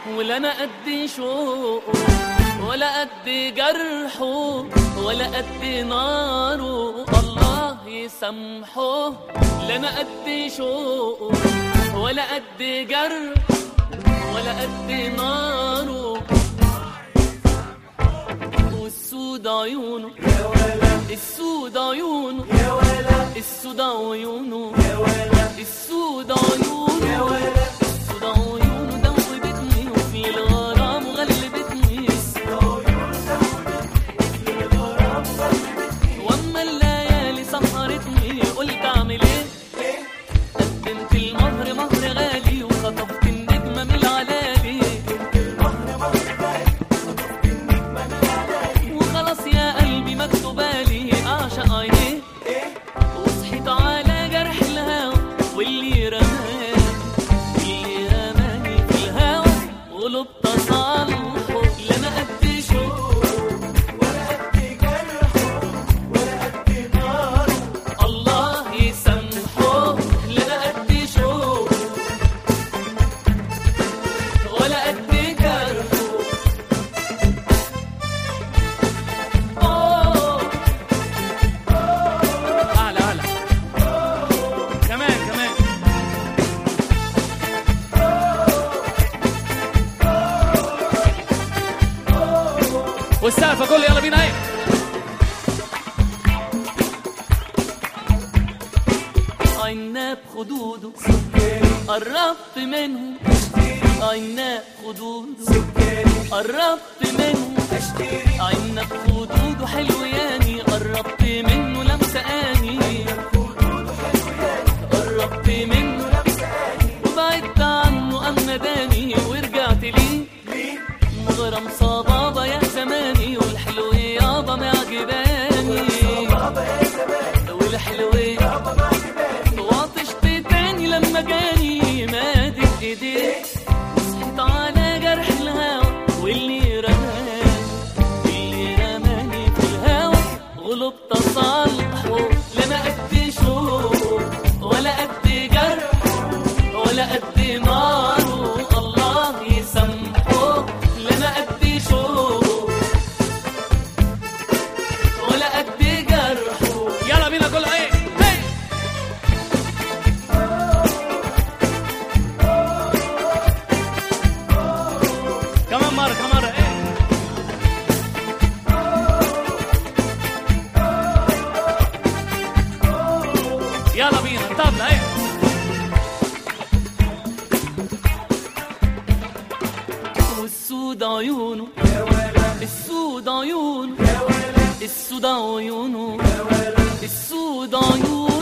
ولا انا قد شوقه ولا قد جرحه ولا قد ناره الله يسامحه لا انا قد شوقه ولا قد جرح ولا قد ناره والسود عيونه السود عيونه السود عيونه السود عيونه السود عيونه دوبتني وفي الغرام غلبتني واما الليالي سهرتني قلت اعمل ايه قدمت المهر مهر غالي وخطفت النجمه من العلالي وخلاص يا قلبي مكتوبالي اعشق عينيه وصحيت على جرح الهوى واللي رماني واللي رماني في الهوى قلوب تصالحه لا انا قد شوق الله يسامحه لا انا قد شوق ولا قد جرحه أوه. اعلى اعلى كمان كمان والسقف كله يلا بينا ايه عناب خدوده قربت منه عناب خدوده قربت منه عناب خدوده حلو ياني قربت منه لمسة اني قربت منه وبعدت عنه أم نداني ورجعت ليه مغرم صبابة يا زماني والحلو يابا معجباني والحلو وعطشت تاني لما جاني مادت ايديه وصحيت على جرح الهوى واللي رماني واللي رماني في الهوى غلب تصالحه لا انا قد شوق ولا قد جرح ولا قد ناره الله يسامحه لا انا قد شوق ولا قد جرحه يلا بينا كله ايه هي كمان مرة كمان مرة ايه يلا بينا طبلة ايه والسود عيونه السود عيونه السود عيونه السود عيونه